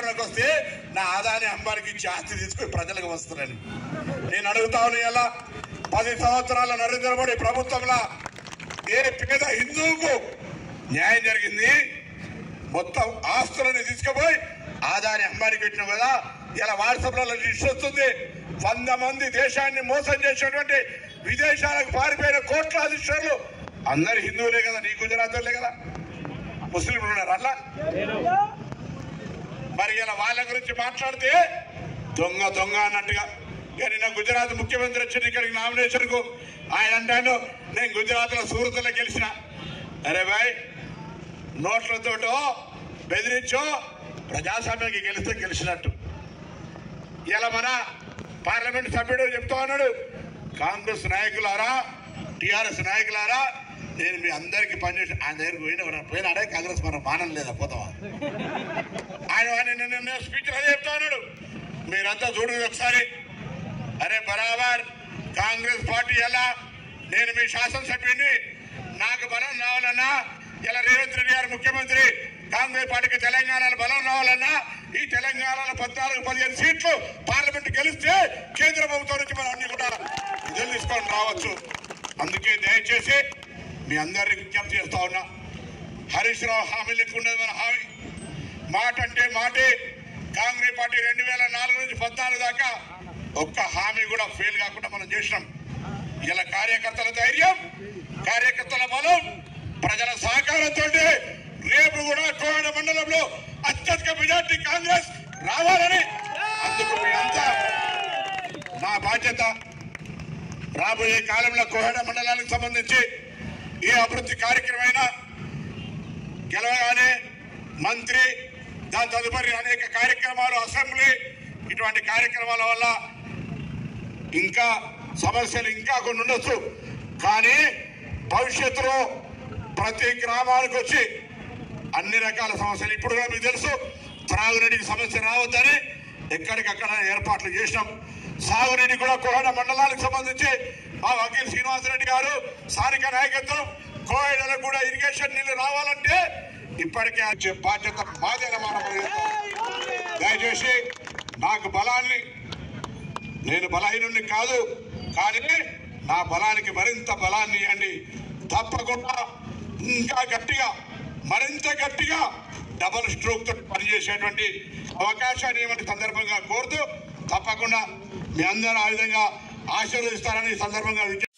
అధికారంలోకి వస్తే నా ఆదాని అంబానికి ఇచ్చి ఆస్తి తీసుకుని ప్రజలకు వస్తున్నాను నేను అడుగుతా ఉన్నా ఇలా పది సంవత్సరాల నరేంద్ర మోడీ ప్రభుత్వంలో ఏ పేద హిందువుకు న్యాయం జరిగింది మొత్తం ఆస్తులను తీసుకుపోయి ఆదాని అంబానికి పెట్టినాం కదా ఇలా వాట్సాప్లలో లిస్ట్ వస్తుంది వంద మంది దేశాన్ని మోసం చేసినటువంటి విదేశాలకు పారిపోయిన కోట్లాది షేర్లు అందరు హిందువులే కదా నీ గుజరాత్ వాళ్ళే కదా ముస్లింలు ఉన్నారు అట్లా మరి ఇలా వాళ్ళ గురించి మాట్లాడితే దొంగ దొంగ అన్నట్టుగా ఇక నిన్న గుజరాత్ ముఖ్యమంత్రి వచ్చింది ఇక్కడికి నామినేషన్ కు ఆయన అంటాను నేను గుజరాత్ లో సూరత్లో గెలిచిన అరే బాయ్ నోట్లతోటో బెదిరించో ప్రజాస్వామ్యానికి గెలిస్తే గెలిచినట్టు ఇలా మన పార్లమెంట్ సభ్యుడు చెప్తా ఉన్నాడు కాంగ్రెస్ నాయకులారా టిఆర్ఎస్ నాయకులారా నేను మీ అందరికి పనిచేసి ఆయన దగ్గరికి పోయిన పోయినాడే కాంగ్రెస్ మనం మానం లేదా పోతావా ఆయన ఆయన నిన్న స్పీచ్ అదే చెప్తా ఉన్నాడు మీరంతా చూడండి ఒకసారి అరే బరాబర్ కాంగ్రెస్ పార్టీ ఎలా నేను మీ శాసనసభ్యుడిని నాకు బలం రావాలన్నా ఇలా రేవంత్ రెడ్డి గారు ముఖ్యమంత్రి కాంగ్రెస్ పార్టీకి తెలంగాణలో బలం రావాలన్నా ఈ తెలంగాణలో పద్నాలుగు పదిహేను సీట్లు పార్లమెంట్ గెలిస్తే కేంద్ర ప్రభుత్వం నుంచి మనం అన్ని కూడా నిధులు తీసుకొని రావచ్చు అందుకే దయచేసి మీ అందరినీ విజ్ఞప్తి చేస్తా ఉన్నా హరీష్ రావు హామీ లెక్క ఉండదు మన హామీ మాట అంటే మాటే కాంగ్రెస్ పార్టీ రెండు వేల నాలుగు నుంచి పద్నాలుగు దాకా ఒక్క హామీ కూడా ఫెయిల్ కాకుండా మనం చేసినాం ఇలా కార్యకర్తల ధైర్యం కార్యకర్తల బలం ప్రజల సహకారంతో రేపు కూడా కోవిడ మండలంలో అత్యధిక మెజార్టీ కాంగ్రెస్ రావాలని అందుకు మీ అంతా నా బాధ్యత రాబోయే కాలంలో కోహెడ మండలానికి సంబంధించి ఏ అభివృద్ధి కార్యక్రమైనా గెలవగానే మంత్రి దాని తదుపరి అనేక కార్యక్రమాలు అసెంబ్లీ ఇటువంటి కార్యక్రమాల వల్ల ఇంకా సమస్యలు ఇంకా కొన్ని ఉండొచ్చు కానీ భవిష్యత్తులో ప్రతి గ్రామానికి వచ్చి అన్ని రకాల సమస్యలు ఇప్పుడు కూడా మీకు తెలుసు త్రాగునీటికి సమస్య రావద్దని ఎక్కడికక్కడ ఏర్పాట్లు చేసినాం సాగునీటి కూడా కోహడ మండలానికి సంబంధించి మా వకీల్ శ్రీనివాసరెడ్డి గారు స్థానిక నాయకత్వం కోహెడలకు కూడా ఇరిగేషన్ నీళ్లు రావాలంటే ఇప్పటికే వచ్చే బాధ్యత బాధ్యత దయచేసి నాకు బలాన్ని నేను బలహీనుని కాదు కానీ నా బలానికి మరింత బలాన్ని ఇవ్వండి తప్పకుండా ఇంకా గట్టిగా మరింత గట్టిగా డబల్ స్ట్రోక్ తో పనిచేసేటువంటి అవకాశాన్ని ఇవ్వని సందర్భంగా కోరుతూ తప్పకుండా మీ అందరూ ఆ విధంగా ఆశీర్వదిస్తారని ఈ సందర్భంగా విజ్ఞప్తి